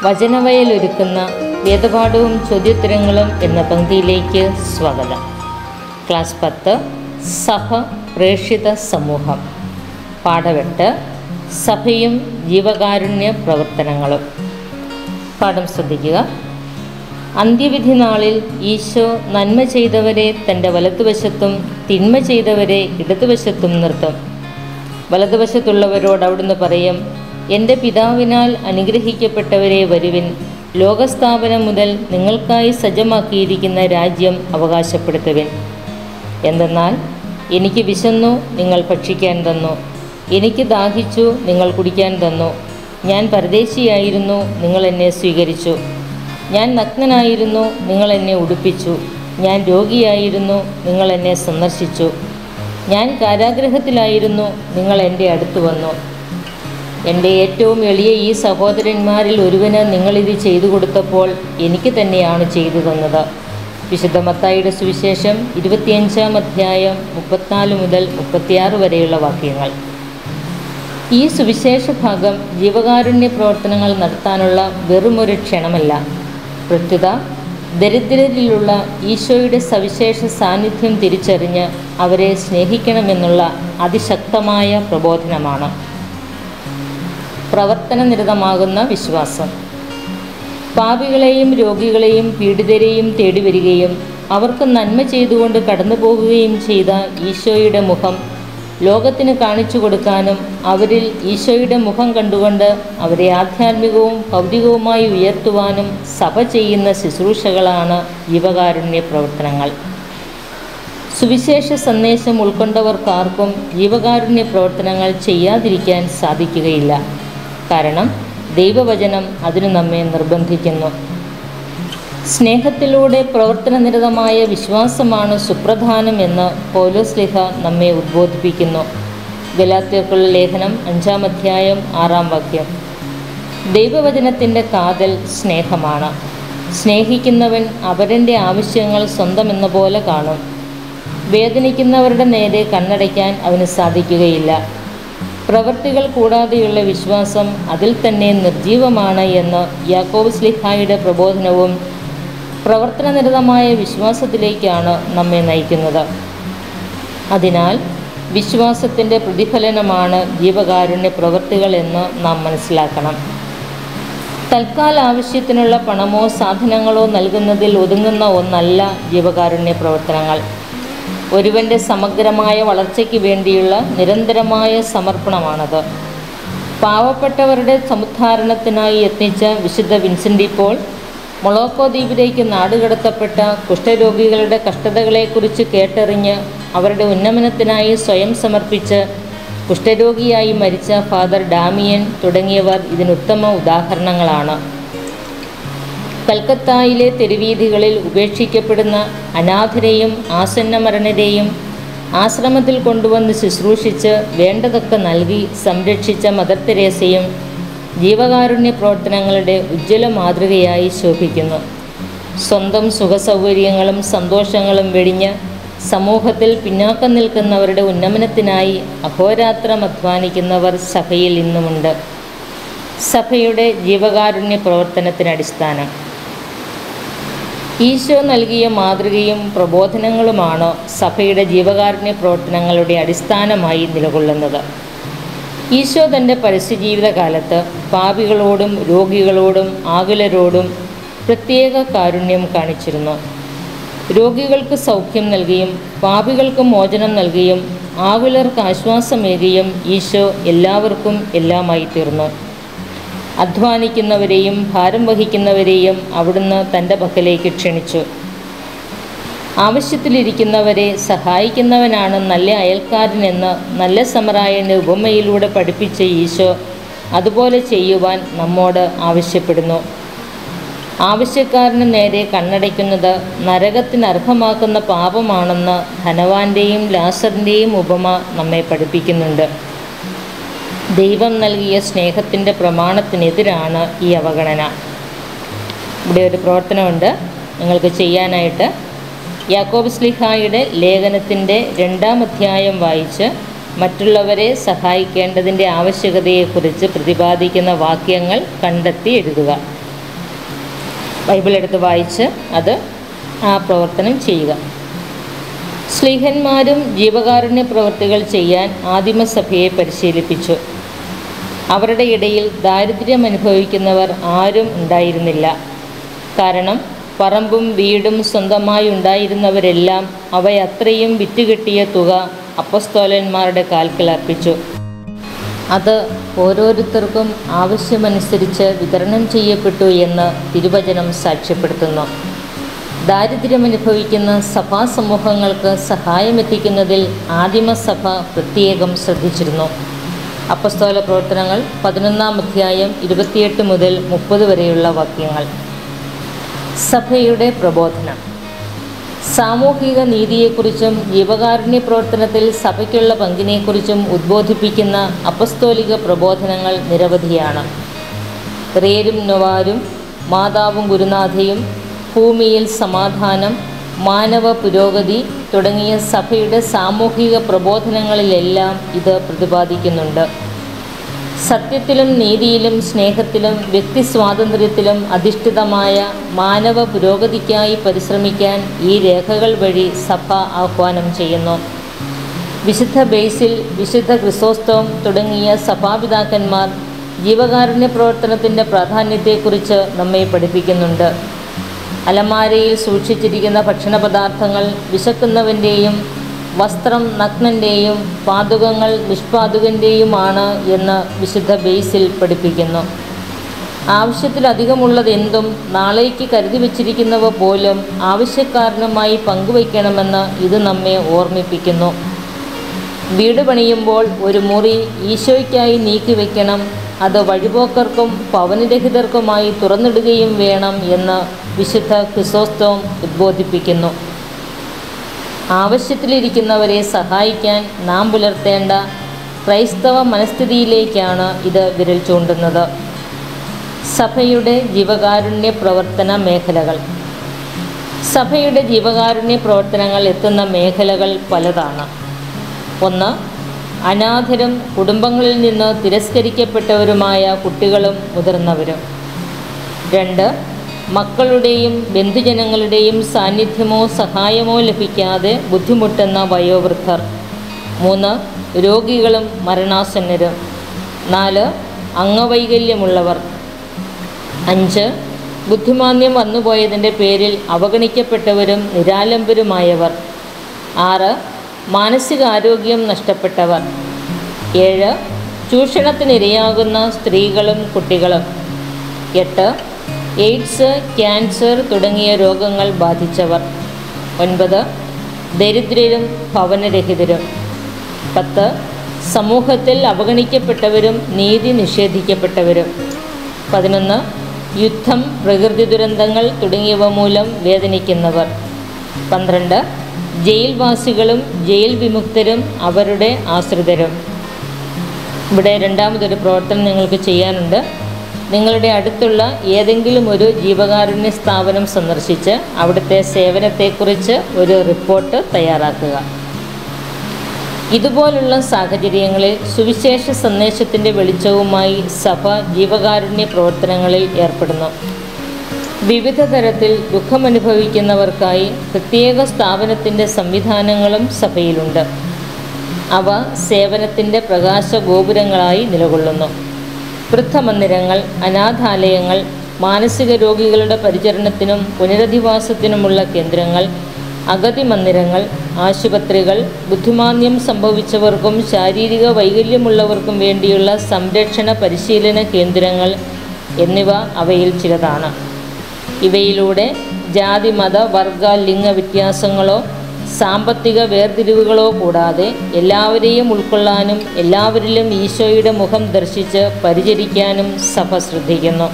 വചനവയലൊരുക്കുന്ന വേദപാഠവും ചോദ്യോത്തരങ്ങളും എന്ന പങ്ക്തിയിലേക്ക് സ്വാഗതം ക്ലാസ് പത്ത് സഭ പ്രേക്ഷിത സമൂഹം പാഠവെട്ട് സഭയും ജീവകാരുണ്യ പ്രവർത്തനങ്ങളും പാഠം ശ്രദ്ധിക്കുക അന്ത്യവിധി നാളിൽ ഈശോ നന്മ ചെയ്തവരെ തൻ്റെ വലതുവശത്തും തിന്മ ചെയ്തവരെ ഇടതുവശത്തും നിർത്തും വലതുവശത്തുള്ളവരോട് അവിടുന്ന് പറയും എൻ്റെ പിതാവിനാൽ അനുഗ്രഹിക്കപ്പെട്ടവരെ വരുവിൻ ലോകസ്ഥാപനം മുതൽ നിങ്ങൾക്കായി സജ്ജമാക്കിയിരിക്കുന്ന രാജ്യം അവകാശപ്പെടുത്തുവിൻ എന്തെന്നാൽ എനിക്ക് വിശന്നു നിങ്ങൾ ഭക്ഷിക്കാൻ തന്നു എനിക്ക് ദാഹിച്ചു നിങ്ങൾ കുടിക്കാൻ തന്നു ഞാൻ പരദേശിയായിരുന്നു നിങ്ങൾ എന്നെ സ്വീകരിച്ചു ഞാൻ നഗ്നനായിരുന്നു നിങ്ങൾ എന്നെ ഉടുപ്പിച്ചു ഞാൻ രോഗിയായിരുന്നു നിങ്ങൾ എന്നെ സന്ദർശിച്ചു ഞാൻ കാരാഗ്രഹത്തിലായിരുന്നു നിങ്ങൾ എൻ്റെ അടുത്ത് വന്നു എൻ്റെ ഏറ്റവും എളിയ ഈ സഹോദരന്മാരിൽ ഒരുവന് നിങ്ങളിത് ചെയ്തു കൊടുത്തപ്പോൾ എനിക്ക് തന്നെയാണ് ചെയ്തു തന്നത് വിശുദ്ധ മത്തായിയുടെ സുവിശേഷം ഇരുപത്തിയഞ്ചാം അധ്യായം മുപ്പത്തിനാല് മുതൽ മുപ്പത്തിയാറ് വരെയുള്ള വാക്യങ്ങൾ ഈ സുവിശേഷ ഭാഗം ജീവകാരുണ്യ പ്രവർത്തനങ്ങൾ നടത്താനുള്ള വെറുമൊരു ക്ഷണമല്ല പ്രത്യുത ദരിദ്രരിലുള്ള ഈശോയുടെ സവിശേഷ സാന്നിധ്യം തിരിച്ചറിഞ്ഞ് അവരെ സ്നേഹിക്കണമെന്നുള്ള അതിശക്തമായ പ്രബോധനമാണ് പ്രവർത്തനനിരതമാകുന്ന വിശ്വാസം പാപികളെയും രോഗികളെയും പീഡിതരെയും തേടി വരികയും അവർക്ക് നന്മ ചെയ്തുകൊണ്ട് കടന്നു പോകുകയും ചെയ്ത ഈശോയുടെ മുഖം ലോകത്തിന് കാണിച്ചു കൊടുക്കാനും അവരിൽ ഈശോയുടെ മുഖം കണ്ടുകൊണ്ട് അവരെ ആധ്യാത്മികവും ഭൗതികവുമായി ഉയർത്തുവാനും സഭ ചെയ്യുന്ന ശുശ്രൂഷകളാണ് ജീവകാരുണ്യ പ്രവർത്തനങ്ങൾ സുവിശേഷ സന്ദേശം ഉൾക്കൊണ്ടവർക്കാർക്കും ജീവകാരുണ്യ പ്രവർത്തനങ്ങൾ ചെയ്യാതിരിക്കാൻ സാധിക്കുകയില്ല കാരണം ദൈവവചനം അതിന് നമ്മെ നിർബന്ധിക്കുന്നു സ്നേഹത്തിലൂടെ പ്രവർത്തനനിരതമായ വിശ്വാസമാണ് സുപ്രധാനം എന്ന് പൗലോസ്ലിഹ നമ്മെ ഉദ്ബോധിപ്പിക്കുന്നു ഗലാത്യർക്കുള്ള ലേഖനം അഞ്ചാം അധ്യായം ആറാം വാക്യം ദൈവവചനത്തിൻ്റെ കാതൽ സ്നേഹമാണ് സ്നേഹിക്കുന്നവൻ അവരൻ്റെ ആവശ്യങ്ങൾ സ്വന്തമെന്ന പോലെ കാണും വേദനിക്കുന്നവരുടെ നേരെ കണ്ണടയ്ക്കാൻ അവന് സാധിക്കുകയില്ല പ്രവൃത്തികൾ കൂടാതെയുള്ള വിശ്വാസം അതിൽ തന്നെ നിർജീവമാണ് എന്ന് യാക്കോബ് സ്ലിഹായുടെ പ്രബോധനവും പ്രവർത്തനനിരതമായ വിശ്വാസത്തിലേക്കാണ് നമ്മെ നയിക്കുന്നത് അതിനാൽ വിശ്വാസത്തിൻ്റെ പ്രതിഫലനമാണ് ജീവകാരുണ്യ പ്രവൃത്തികൾ എന്ന് നാം മനസ്സിലാക്കണം തൽക്കാല ആവശ്യത്തിനുള്ള പണമോ സാധനങ്ങളോ നൽകുന്നതിൽ ഒതുങ്ങുന്ന ഒന്നല്ല ജീവകാരുണ്യ പ്രവർത്തനങ്ങൾ ഒരുവൻ്റെ സമഗ്രമായ വളർച്ചയ്ക്ക് വേണ്ടിയുള്ള നിരന്തരമായ സമർപ്പണമാണത് പാവപ്പെട്ടവരുടെ സമുദ്ധാരണത്തിനായി യത്നിച്ച വിശുദ്ധ വിൻസെൻ്റ് പോൾ മൊളോക്കോ ദ്വീപിലേക്ക് നാടുകടത്തപ്പെട്ട കുഷ്ഠരോഗികളുടെ കഷ്ടതകളെക്കുറിച്ച് കേട്ടറിഞ്ഞ് അവരുടെ ഉന്നമനത്തിനായി സ്വയം സമർപ്പിച്ച് കുഷ്ഠരോഗിയായി മരിച്ച ഫാദർ ഡാമിയൻ തുടങ്ങിയവർ ഇതിനുത്തമ ഉദാഹരണങ്ങളാണ് കൽക്കത്തായിലെ തെരുവീഥികളിൽ ഉപേക്ഷിക്കപ്പെടുന്ന അനാഥരെയും ആസന്ന മരണരെയും ആശ്രമത്തിൽ കൊണ്ടുവന്ന് ശുശ്രൂഷിച്ച് വേണ്ടതൊക്കെ നൽകി സംരക്ഷിച്ച മദർ തെരേസയും ജീവകാരുണ്യ പ്രവർത്തനങ്ങളുടെ ഉജ്ജ്വല മാതൃകയായി ശോഭിക്കുന്നു സ്വന്തം സുഖസൗകര്യങ്ങളും സന്തോഷങ്ങളും വെടിഞ്ഞ് സമൂഹത്തിൽ പിന്നാക്കം നിൽക്കുന്നവരുടെ ഉന്നമനത്തിനായി അഹോരാത്രം അധ്വാനിക്കുന്നവർ സഭയിൽ ഇന്നുമുണ്ട് സഭയുടെ ജീവകാരുണ്യ പ്രവർത്തനത്തിന് അടിസ്ഥാനം ഈശോ നൽകിയ മാതൃകയും പ്രബോധനങ്ങളുമാണ് സഭയുടെ ജീവകാരുണ്യ പ്രവർത്തനങ്ങളുടെ അടിസ്ഥാനമായി നിലകൊള്ളുന്നത് ഈശോ തൻ്റെ പരസ്യജീവിതകാലത്ത് പാപികളോടും രോഗികളോടും ആകുലരോടും പ്രത്യേക കാരുണ്യം കാണിച്ചിരുന്നു രോഗികൾക്ക് സൗഖ്യം നൽകിയും പാപികൾക്ക് മോചനം നൽകിയും ആകുലർക്ക് ആശ്വാസമേകിയും ഈശോ എല്ലാവർക്കും എല്ലാമായി തീർന്നു അധ്വാനിക്കുന്നവരെയും ഭാരം വഹിക്കുന്നവരെയും അവിടുന്ന് തൻ്റെ പക്കലേക്ക് ക്ഷണിച്ചു ആവശ്യത്തിലിരിക്കുന്നവരെ സഹായിക്കുന്നവനാണ് നല്ല അയൽക്കാരനെന്ന് നല്ല സമറായൻ്റെ ഉപമയിലൂടെ പഠിപ്പിച്ച ഈശോ അതുപോലെ ചെയ്യുവാൻ നമ്മോട് ആവശ്യപ്പെടുന്നു ആവശ്യക്കാരന് നേരെ കണ്ണടയ്ക്കുന്നത് നരകത്തിന് അർഹമാക്കുന്ന പാപമാണെന്ന് ധനവാന്റെയും ലാസറിൻ്റെയും ഉപമ നമ്മെ പഠിപ്പിക്കുന്നുണ്ട് ദൈവം നൽകിയ സ്നേഹത്തിൻ്റെ പ്രമാണത്തിനെതിരാണ് ഈ അവഗണന ഇവിടെ ഒരു പ്രവർത്തനമുണ്ട് നിങ്ങൾക്ക് ചെയ്യാനായിട്ട് യാക്കോബ് സ്ലിഹായുടെ ലേഖനത്തിൻ്റെ രണ്ടാം അധ്യായം വായിച്ച് മറ്റുള്ളവരെ സഹായിക്കേണ്ടതിൻ്റെ ആവശ്യകതയെക്കുറിച്ച് പ്രതിപാദിക്കുന്ന വാക്യങ്ങൾ കണ്ടെത്തി എഴുതുക ബൈബിൾ എടുത്ത് വായിച്ച് അത് ആ പ്രവർത്തനം ചെയ്യുക സ്ലീഹന്മാരും ജീവകാരുണ്യ പ്രവൃത്തികൾ ചെയ്യാൻ ആദിമസഭയെ പരിശീലിപ്പിച്ചു അവരുടെ ഇടയിൽ ദാരിദ്ര്യം അനുഭവിക്കുന്നവർ ആരും ഉണ്ടായിരുന്നില്ല കാരണം പറമ്പും വീടും സ്വന്തമായി ഉണ്ടായിരുന്നവരെല്ലാം അവയത്രയും വിറ്റുകിട്ടിയ തുക അപ്പസ്തോലന്മാരുടെ കാൽക്കൽ അർപ്പിച്ചു അത് ഓരോരുത്തർക്കും ആവശ്യമനുസരിച്ച് വിതരണം ചെയ്യപ്പെട്ടു എന്ന് തിരുവചനം സാക്ഷ്യപ്പെടുത്തുന്നു ദാരിദ്ര്യമനുഭവിക്കുന്ന സഭാ സമൂഹങ്ങൾക്ക് സഹായമെത്തിക്കുന്നതിൽ ആദിമസഭ പ്രത്യേകം ശ്രദ്ധിച്ചിരുന്നു അപ്പസ്തോല പ്രവർത്തനങ്ങൾ പതിനൊന്നാം അധ്യായം ഇരുപത്തിയെട്ട് മുതൽ മുപ്പത് വരെയുള്ള വാക്യങ്ങൾ സഭയുടെ പ്രബോധനം സാമൂഹിക നീതിയെക്കുറിച്ചും ജീവകാരുണ്യ പ്രവർത്തനത്തിൽ സഭയ്ക്കുള്ള പങ്കിനെക്കുറിച്ചും ഉദ്ബോധിപ്പിക്കുന്ന അപ്പസ്തോലിക പ്രബോധനങ്ങൾ നിരവധിയാണ് റേരും നൊവാരും മാതാവും ഗുരുനാഥയും ഭൂമിയിൽ സമാധാനം മാനവ പുരോഗതി തുടങ്ങിയ സഭയുടെ സാമൂഹിക പ്രബോധനങ്ങളിലെല്ലാം ഇത് പ്രതിപാദിക്കുന്നുണ്ട് സത്യത്തിലും നീതിയിലും സ്നേഹത്തിലും വ്യക്തി സ്വാതന്ത്ര്യത്തിലും അധിഷ്ഠിതമായ മാനവ പുരോഗതിക്കായി പരിശ്രമിക്കാൻ ഈ രേഖകൾ വഴി സഭ ആഹ്വാനം ചെയ്യുന്നു വിശുദ്ധ ബേസിൽ വിശുദ്ധ ക്രിസോസ്തവം തുടങ്ങിയ സഭാപിതാക്കന്മാർ ജീവകാരുണ്യ പ്രവർത്തനത്തിൻ്റെ പ്രാധാന്യത്തെക്കുറിച്ച് നമ്മെ പഠിപ്പിക്കുന്നുണ്ട് അലമാരയിൽ സൂക്ഷിച്ചിരിക്കുന്ന ഭക്ഷണപദാർത്ഥങ്ങൾ വിശക്കുന്നവൻ്റെയും വസ്ത്രം നഗ്നൻ്റെയും പാതുകങ്ങൾ നിഷ്പാതുകൻ്റെയുമാണ് എന്ന് വിശുദ്ധ ബേസിൽ പഠിപ്പിക്കുന്നു ആവശ്യത്തിലധികമുള്ളത് എന്തും നാളേക്ക് കരുതി വച്ചിരിക്കുന്നവ പോലും ആവശ്യക്കാരനുമായി പങ്കുവയ്ക്കണമെന്ന് ഇത് നമ്മെ ഓർമ്മിപ്പിക്കുന്നു വീട് പണിയുമ്പോൾ ഒരു മുറി ഈശോയ്ക്കായി നീക്കിവെക്കണം അത് വഴിപോക്കർക്കും പവനരഹിതർക്കുമായി തുറന്നിടുകയും വേണം എന്ന് വിശുദ്ധ ക്രിസോസ്തവം ഉദ്ബോധിപ്പിക്കുന്നു ആവശ്യത്തിലിരിക്കുന്നവരെ സഹായിക്കാൻ നാം പുലർത്തേണ്ട ക്രൈസ്തവ മനസ്ഥിതിയിലേക്കാണ് ഇത് വിരൽ ചൂണ്ടുന്നത് സഭയുടെ ജീവകാരുണ്യ പ്രവർത്തന മേഖലകൾ സഭയുടെ ജീവകാരുണ്യ പ്രവർത്തനങ്ങൾ എത്തുന്ന മേഖലകൾ പലതാണ് ഒന്ന് അനാഥരും കുടുംബങ്ങളിൽ നിന്ന് തിരസ്കരിക്കപ്പെട്ടവരുമായ കുട്ടികളും മുതിർന്നവരും രണ്ട് മക്കളുടെയും ബന്ധുജനങ്ങളുടെയും സാന്നിധ്യമോ സഹായമോ ലഭിക്കാതെ ബുദ്ധിമുട്ടുന്ന വയോവൃദ്ധർ മൂന്ന് രോഗികളും മരണാസന്നരും നാല് അംഗവൈകല്യമുള്ളവർ അഞ്ച് ബുദ്ധിമാന്യം വന്നുപോയതിൻ്റെ പേരിൽ അവഗണിക്കപ്പെട്ടവരും നിരാലംബരുമായവർ ആറ് മാനസികാരോഗ്യം നഷ്ടപ്പെട്ടവർ ഏഴ് ചൂഷണത്തിനിരയാകുന്ന സ്ത്രീകളും കുട്ടികളും എട്ട് എയ്ഡ്സ് ക്യാൻസർ തുടങ്ങിയ രോഗങ്ങൾ ബാധിച്ചവർ ഒൻപത് ദരിദ്രരും ഭവനരഹിതരും പത്ത് സമൂഹത്തിൽ അവഗണിക്കപ്പെട്ടവരും നീതി നിഷേധിക്കപ്പെട്ടവരും പതിനൊന്ന് യുദ്ധം പ്രകൃതി ദുരന്തങ്ങൾ തുടങ്ങിയവ മൂലം വേദനിക്കുന്നവർ പന്ത്രണ്ട് ജയിൽവാസികളും ജയിൽ വിമുക്തരും അവരുടെ ആശ്രിതരും ഇവിടെ രണ്ടാമതൊരു പ്രവർത്തനം നിങ്ങൾക്ക് ചെയ്യാനുണ്ട് നിങ്ങളുടെ അടുത്തുള്ള ഏതെങ്കിലും ഒരു ജീവകാരുണ്യ സ്ഥാപനം സന്ദർശിച്ച് അവിടുത്തെ സേവനത്തെക്കുറിച്ച് ഒരു റിപ്പോർട്ട് തയ്യാറാക്കുക ഇതുപോലുള്ള സാഹചര്യങ്ങളിൽ സുവിശേഷ സന്ദേശത്തിൻ്റെ വെളിച്ചവുമായി സഭ ജീവകാരുണ്യ പ്രവർത്തനങ്ങളിൽ ഏർപ്പെടുന്നു വിവിധ തരത്തിൽ ദുഃഖമനുഭവിക്കുന്നവർക്കായി പ്രത്യേക സ്ഥാപനത്തിൻ്റെ സംവിധാനങ്ങളും സഭയിലുണ്ട് അവ സേവനത്തിൻ്റെ പ്രകാശ ഗോപുരങ്ങളായി നിലകൊള്ളുന്നു വൃദ്ധമന്ദിരങ്ങൾ അനാഥാലയങ്ങൾ മാനസിക രോഗികളുടെ പരിചരണത്തിനും പുനരധിവാസത്തിനുമുള്ള കേന്ദ്രങ്ങൾ അഗതി മന്ദിരങ്ങൾ ആശുപത്രികൾ ബുദ്ധിമാന്യം സംഭവിച്ചവർക്കും ശാരീരിക വൈകല്യമുള്ളവർക്കും വേണ്ടിയുള്ള സംരക്ഷണ പരിശീലന കേന്ദ്രങ്ങൾ എന്നിവ അവയിൽ ചിലതാണ് ഇവയിലൂടെ ജാതി മത വർഗ ലിംഗ വ്യത്യാസങ്ങളോ സാമ്പത്തിക വേർതിരിവുകളോ കൂടാതെ എല്ലാവരെയും ഉൾക്കൊള്ളാനും എല്ലാവരിലും ഈശോയുടെ മുഖം ദർശിച്ച് പരിചരിക്കാനും സഭ ശ്രദ്ധിക്കുന്നു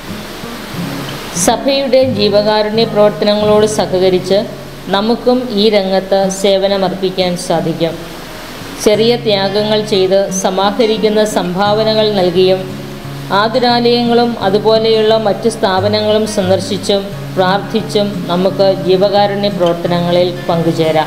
സഭയുടെ ജീവകാരുണ്യ പ്രവർത്തനങ്ങളോട് സഹകരിച്ച് നമുക്കും ഈ രംഗത്ത് സേവനമർപ്പിക്കാൻ സാധിക്കും ചെറിയ ത്യാഗങ്ങൾ ചെയ്ത് സമാഹരിക്കുന്ന സംഭാവനകൾ നൽകിയും ആതുരാലയങ്ങളും അതുപോലെയുള്ള മറ്റു സ്ഥാപനങ്ങളും സന്ദർശിച്ചും പ്രാർത്ഥിച്ചും നമുക്ക് ജീവകാരുണ്യ പ്രവർത്തനങ്ങളിൽ പങ്കുചേരാം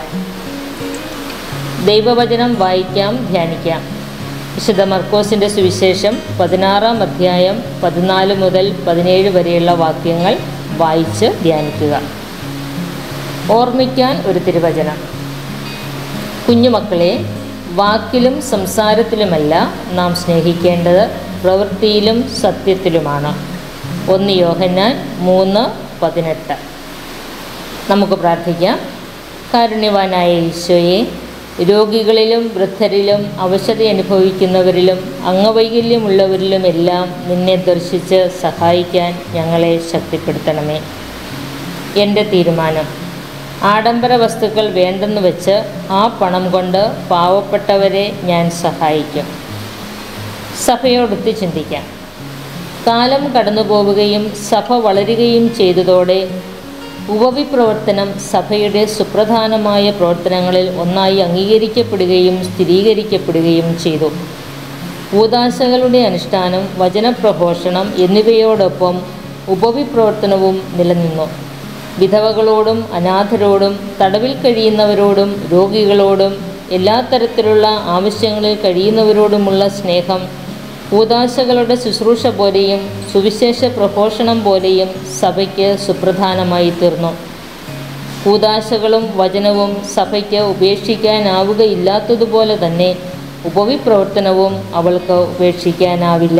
ദൈവവചനം വായിക്കാം ധ്യാനിക്കാം വിശുദ്ധ മർക്കോസിൻ്റെ സുവിശേഷം പതിനാറാം അധ്യായം പതിനാല് മുതൽ പതിനേഴ് വരെയുള്ള വാക്യങ്ങൾ വായിച്ച് ധ്യാനിക്കുക ഓർമ്മിക്കാൻ ഒരു തിരുവചനം കുഞ്ഞുമക്കളെ വാക്കിലും സംസാരത്തിലുമല്ല നാം സ്നേഹിക്കേണ്ടത് പ്രവൃത്തിയിലും സത്യത്തിലുമാണ് ഒന്ന് യോഹന്നാൻ മൂന്ന് പതിനെട്ട് നമുക്ക് പ്രാർത്ഥിക്കാം കാരുണ്യവാനായ ഈശോയെ രോഗികളിലും വൃദ്ധരിലും അവശത അനുഭവിക്കുന്നവരിലും അംഗവൈകല്യമുള്ളവരിലുമെല്ലാം നിന്നെ ദർശിച്ച് സഹായിക്കാൻ ഞങ്ങളെ ശക്തിപ്പെടുത്തണമേ എൻ്റെ തീരുമാനം ആഡംബര വസ്തുക്കൾ വേണ്ടെന്ന് വെച്ച് ആ പണം കൊണ്ട് പാവപ്പെട്ടവരെ ഞാൻ സഹായിക്കും സഭയോടൊത്ത് ചിന്തിക്കാം കാലം കടന്നു പോവുകയും സഭ വളരുകയും ചെയ്തതോടെ ഉപവിപ്രവർത്തനം സഭയുടെ സുപ്രധാനമായ പ്രവർത്തനങ്ങളിൽ ഒന്നായി അംഗീകരിക്കപ്പെടുകയും സ്ഥിരീകരിക്കപ്പെടുകയും ചെയ്തു കൂതാശകളുടെ അനുഷ്ഠാനം വചനപ്രഘോഷണം എന്നിവയോടൊപ്പം ഉപവിപ്രവർത്തനവും നിലനിന്നു വിധവകളോടും അനാഥരോടും തടവിൽ കഴിയുന്നവരോടും രോഗികളോടും എല്ലാ തരത്തിലുള്ള ആവശ്യങ്ങളിൽ കഴിയുന്നവരോടുമുള്ള സ്നേഹം കൂതാശകളുടെ ശുശ്രൂഷ പോലെയും സുവിശേഷ പ്രഘോഷണം പോലെയും സഭയ്ക്ക് സുപ്രധാനമായി തീർന്നു കൂതാശകളും വചനവും സഭയ്ക്ക് ഉപേക്ഷിക്കാനാവുകയില്ലാത്തതുപോലെ തന്നെ ഉപവിപ്രവർത്തനവും അവൾക്ക് ഉപേക്ഷിക്കാനാവില്ല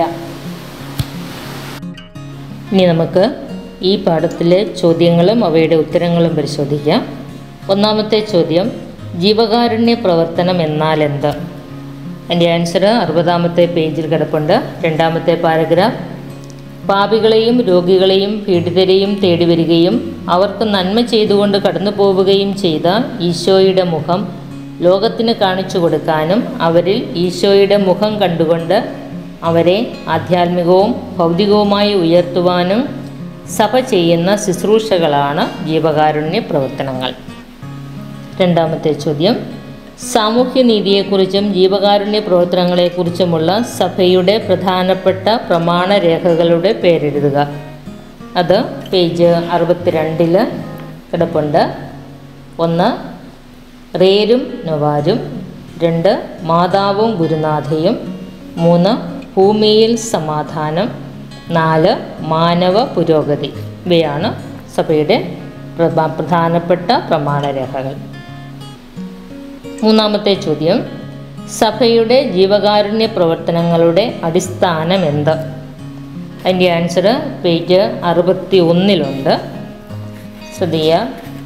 ഇനി നമുക്ക് ഈ പാഠത്തിലെ ചോദ്യങ്ങളും അവയുടെ ഉത്തരങ്ങളും പരിശോധിക്കാം ഒന്നാമത്തെ ചോദ്യം ജീവകാരുണ്യ പ്രവർത്തനം എന്നാൽ എന്ത് അതിൻ്റെ ആൻസർ അറുപതാമത്തെ പേജിൽ കിടപ്പുണ്ട് രണ്ടാമത്തെ പാരഗ്രാഫ് പാപികളെയും രോഗികളെയും പീഡിതരെയും തേടി വരികയും അവർക്ക് നന്മ ചെയ്തുകൊണ്ട് കടന്നു പോവുകയും ചെയ്ത ഈശോയുടെ മുഖം ലോകത്തിന് കാണിച്ചു കൊടുക്കാനും അവരിൽ ഈശോയുടെ മുഖം കണ്ടുകൊണ്ട് അവരെ ആധ്യാത്മികവും ഭൗതികവുമായി ഉയർത്തുവാനും സഭ ചെയ്യുന്ന ശുശ്രൂഷകളാണ് ജീവകാരുണ്യ പ്രവർത്തനങ്ങൾ രണ്ടാമത്തെ ചോദ്യം സാമൂഹ്യനീതിയെക്കുറിച്ചും ജീവകാരുണ്യ പ്രവർത്തനങ്ങളെക്കുറിച്ചുമുള്ള സഭയുടെ പ്രധാനപ്പെട്ട പ്രമാണരേഖകളുടെ പേരെഴുതുക അത് പേജ് അറുപത്തിരണ്ടിൽ കിടപ്പുണ്ട് ഒന്ന് റേരും നൊവാരും രണ്ട് മാതാവും ഗുരുനാഥയും മൂന്ന് ഭൂമിയിൽ സമാധാനം നാല് മാനവ പുരോഗതി ഇവയാണ് സഭയുടെ പ്രധാ- പ്രധാനപ്പെട്ട പ്രമാണരേഖകൾ മൂന്നാമത്തെ ചോദ്യം സഭയുടെ ജീവകാരുണ്യ പ്രവർത്തനങ്ങളുടെ അടിസ്ഥാനം എന്ത് അതിൻ്റെ ആൻസർ പേജ് അറുപത്തി ഒന്നിലുണ്ട് ശ്രദ്ധിക്കുക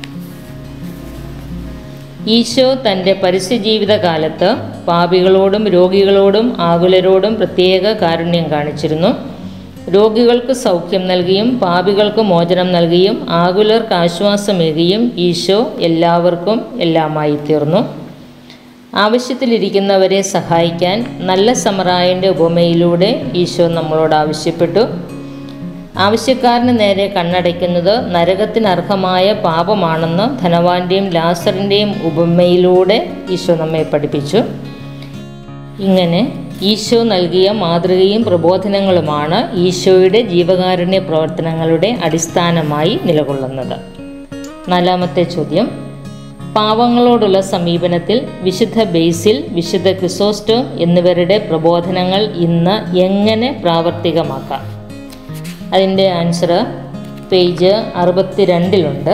ഈശോ തൻ്റെ പരസ്യജീവിതകാലത്ത് പാപികളോടും രോഗികളോടും ആകുലരോടും പ്രത്യേക കാരുണ്യം കാണിച്ചിരുന്നു രോഗികൾക്ക് സൗഖ്യം നൽകിയും പാപികൾക്ക് മോചനം നൽകിയും ആകുലർക്ക് ആശ്വാസമേകിയും ഈശോ എല്ലാവർക്കും എല്ലാമായി തീർന്നു ആവശ്യത്തിലിരിക്കുന്നവരെ സഹായിക്കാൻ നല്ല സമറായൻ്റെ ഉപമയിലൂടെ ഈശോ നമ്മളോട് ആവശ്യപ്പെട്ടു ആവശ്യക്കാരന് നേരെ കണ്ണടയ്ക്കുന്നത് നരകത്തിന് അർഹമായ പാപമാണെന്ന് ധനവാന്റെയും ലാസറിൻ്റെയും ഉപമയിലൂടെ ഈശോ നമ്മെ പഠിപ്പിച്ചു ഇങ്ങനെ ഈശോ നൽകിയ മാതൃകയും പ്രബോധനങ്ങളുമാണ് ഈശോയുടെ ജീവകാരുണ്യ പ്രവർത്തനങ്ങളുടെ അടിസ്ഥാനമായി നിലകൊള്ളുന്നത് നാലാമത്തെ ചോദ്യം പാവങ്ങളോടുള്ള സമീപനത്തിൽ വിശുദ്ധ ബേസിൽ വിശുദ്ധ ക്രിസോസ്റ്റോം എന്നിവരുടെ പ്രബോധനങ്ങൾ ഇന്ന് എങ്ങനെ പ്രാവർത്തികമാക്കാം അതിൻ്റെ ആൻസർ പേജ് അറുപത്തിരണ്ടിലുണ്ട്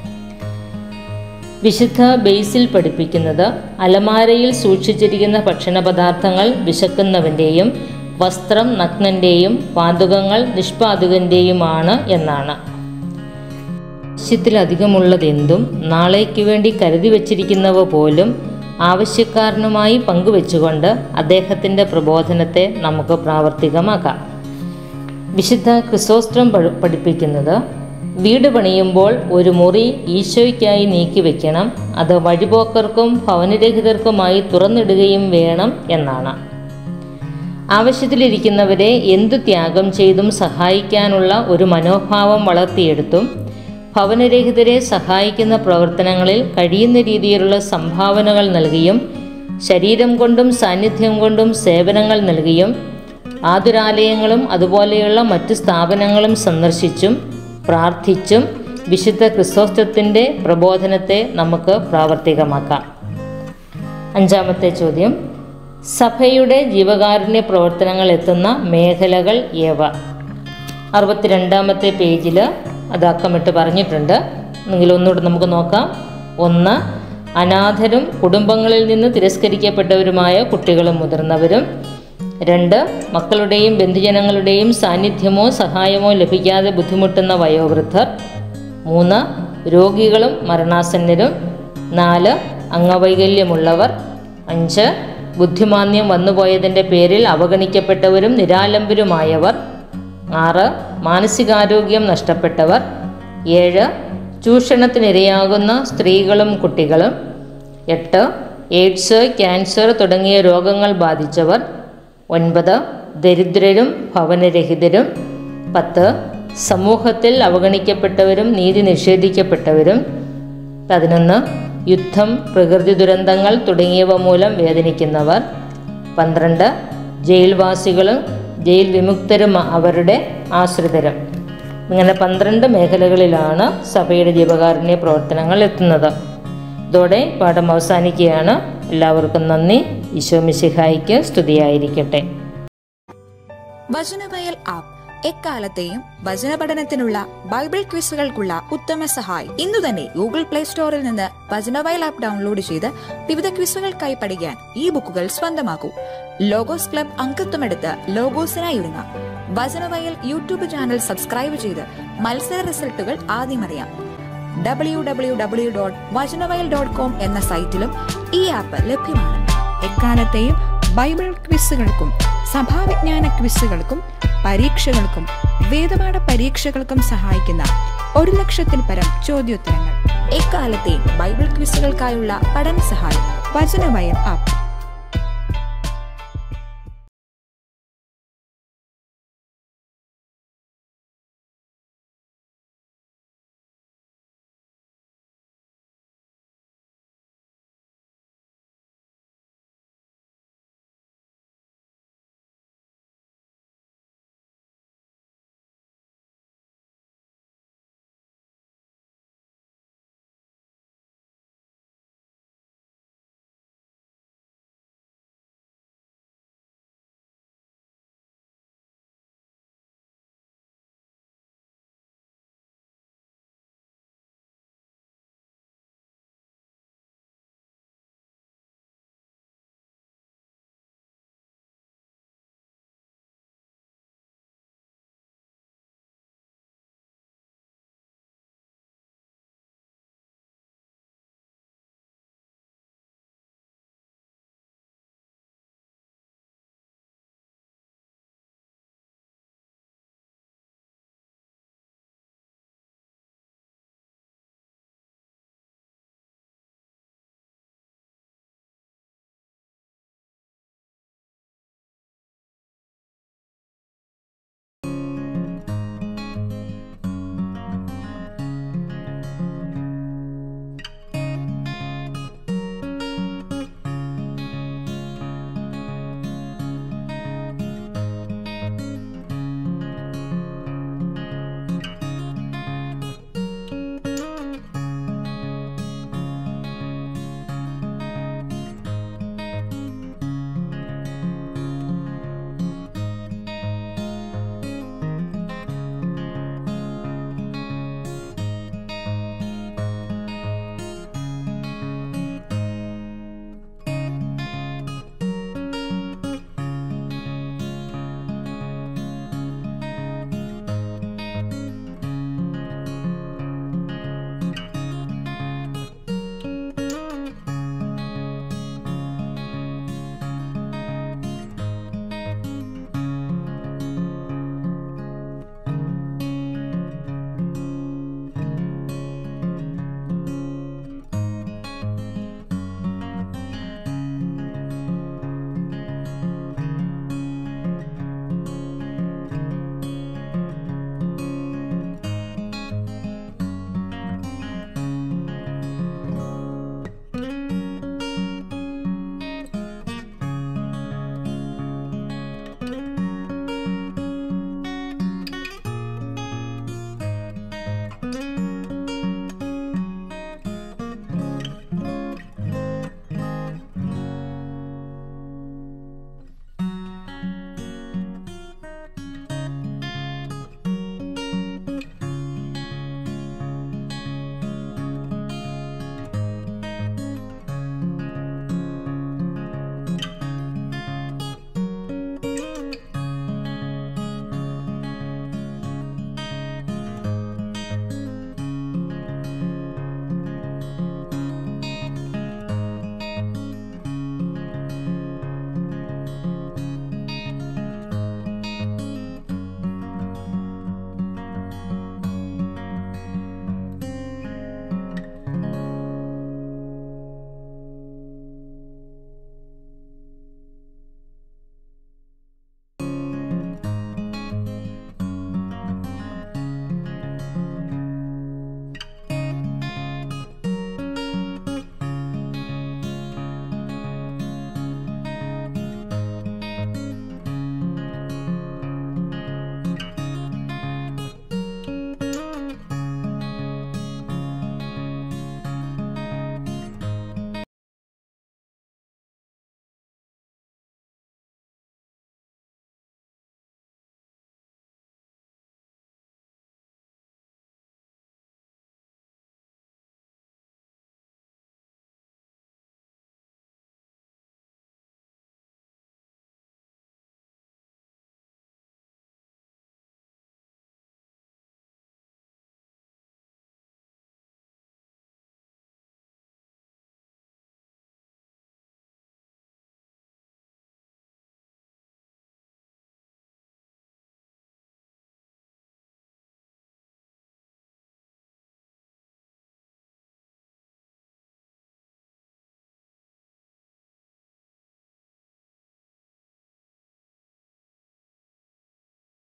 വിശുദ്ധ ബേസിൽ പഠിപ്പിക്കുന്നത് അലമാരയിൽ സൂക്ഷിച്ചിരിക്കുന്ന ഭക്ഷണ പദാർത്ഥങ്ങൾ വിശക്കുന്നവൻ്റെയും വസ്ത്രം നഗ്നൻ്റെയും പാതുകങ്ങൾ നിഷ്പാതുകൻ്റെയുമാണ് എന്നാണ് ആവശ്യത്തിലധികമുള്ളതെന്തും നാളേക്ക് വേണ്ടി കരുതി വച്ചിരിക്കുന്നവ പോലും ആവശ്യക്കാരനുമായി പങ്കുവെച്ചുകൊണ്ട് അദ്ദേഹത്തിൻ്റെ പ്രബോധനത്തെ നമുക്ക് പ്രാവർത്തികമാക്കാം വിശുദ്ധ ക്രിസോസ്റ്റം പഠി- പഠിപ്പിക്കുന്നത് വീട് പണിയുമ്പോൾ ഒരു മുറി ഈശോയ്ക്കായി നീക്കി വെക്കണം അത് വഴിപോക്കർക്കും ഭവനരഹിതർക്കുമായി തുറന്നിടുകയും വേണം എന്നാണ് ആവശ്യത്തിലിരിക്കുന്നവരെ എന്തു ത്യാഗം ചെയ്തും സഹായിക്കാനുള്ള ഒരു മനോഭാവം വളർത്തിയെടുത്തും ഭവനരഹിതരെ സഹായിക്കുന്ന പ്രവർത്തനങ്ങളിൽ കഴിയുന്ന രീതിയിലുള്ള സംഭാവനകൾ നൽകിയും ശരീരം കൊണ്ടും സാന്നിധ്യം കൊണ്ടും സേവനങ്ങൾ നൽകിയും ആതുരാലയങ്ങളും അതുപോലെയുള്ള മറ്റു സ്ഥാപനങ്ങളും സന്ദർശിച്ചും പ്രാർത്ഥിച്ചും വിശുദ്ധ ക്രിസ്തോസ്റ്റത്തിൻ്റെ പ്രബോധനത്തെ നമുക്ക് പ്രാവർത്തികമാക്കാം അഞ്ചാമത്തെ ചോദ്യം സഭയുടെ ജീവകാരുണ്യ പ്രവർത്തനങ്ങൾ എത്തുന്ന മേഖലകൾ ഏവ അറുപത്തിരണ്ടാമത്തെ പേജിൽ അത് അക്കമിട്ട് പറഞ്ഞിട്ടുണ്ട് എങ്കിൽ ഒന്നുകൂടെ നമുക്ക് നോക്കാം ഒന്ന് അനാഥരും കുടുംബങ്ങളിൽ നിന്ന് തിരസ്കരിക്കപ്പെട്ടവരുമായ കുട്ടികളും മുതിർന്നവരും രണ്ട് മക്കളുടെയും ബന്ധുജനങ്ങളുടെയും സാന്നിധ്യമോ സഹായമോ ലഭിക്കാതെ ബുദ്ധിമുട്ടുന്ന വയോവൃദ്ധർ മൂന്ന് രോഗികളും മരണാസന്നരും നാല് അംഗവൈകല്യമുള്ളവർ അഞ്ച് ബുദ്ധിമാന്യം വന്നുപോയതിൻ്റെ പേരിൽ അവഗണിക്കപ്പെട്ടവരും നിരാലംബരുമായവർ ആറ് മാനസികാരോഗ്യം നഷ്ടപ്പെട്ടവർ ഏഴ് ചൂഷണത്തിനിരയാകുന്ന സ്ത്രീകളും കുട്ടികളും എട്ട് എയ്ഡ്സ് ക്യാൻസർ തുടങ്ങിയ രോഗങ്ങൾ ബാധിച്ചവർ ഒൻപത് ദരിദ്രരും ഭവനരഹിതരും പത്ത് സമൂഹത്തിൽ അവഗണിക്കപ്പെട്ടവരും നീതി നിഷേധിക്കപ്പെട്ടവരും പതിനൊന്ന് യുദ്ധം പ്രകൃതി ദുരന്തങ്ങൾ തുടങ്ങിയവ മൂലം വേദനിക്കുന്നവർ പന്ത്രണ്ട് ജയിൽവാസികളും ജയിൽ വിമുക്തരും അവരുടെ ആശ്രിതരും ഇങ്ങനെ പന്ത്രണ്ട് മേഖലകളിലാണ് സഭയുടെ ജീവകാരുണ്യ പ്രവർത്തനങ്ങൾ എത്തുന്നത് ഇതോടെ പാഠം അവസാനിക്കുകയാണ് എല്ലാവർക്കും നന്ദി ഈശോ മിശിഹായിക്ക് സ്തുതിയായിരിക്കട്ടെ വചനവയൽ ആപ്പ് എക്കാലത്തെയും വചന പഠനത്തിനുള്ള ബൈബിൾ ക്വിസുകൾക്കുള്ള ഉത്തമ സഹായി ഇന്നു തന്നെ ഗൂഗിൾ പ്ലേ സ്റ്റോറിൽ നിന്ന് വചനവയൽ ആപ്പ് ഡൗൺലോഡ് ചെയ്ത് വിവിധ ക്വിസുകൾക്കായി പഠിക്കാൻ ഈ ബുക്കുകൾ സ്വന്തമാക്കൂ ലോഗോസ് ക്ലബ് അംഗത്വമെടുത്ത് ലോഗോസിനായി ഒരുങ്ങാം വചനവയൽ യൂട്യൂബ് ചാനൽ സബ്സ്ക്രൈബ് ചെയ്ത് മത്സര റിസൾട്ടുകൾ ആദ്യം അറിയാം W W W dot Vachanavayal dot com എന്ന സൈറ്റിലും ഈ ആപ്പ് ലഭ്യമാണ് എക്കാലത്തെയും ബൈബിൾ ക്വിസുകൾക്കും സഭാവിജ്ഞാന ക്വിസുകൾക്കും പരീക്ഷകൾക്കും വേദപാഠ പരീക്ഷകൾക്കും സഹായിക്കുന്ന ഒരു ലക്ഷത്തിൽ പരം ചോദ്യോത്തരങ്ങൾ എക്കാലത്തെയും ബൈബിൾ ക്വിസുകൾക്കായുള്ള പഠന സഹായം വചനവയൽ ആപ്പ്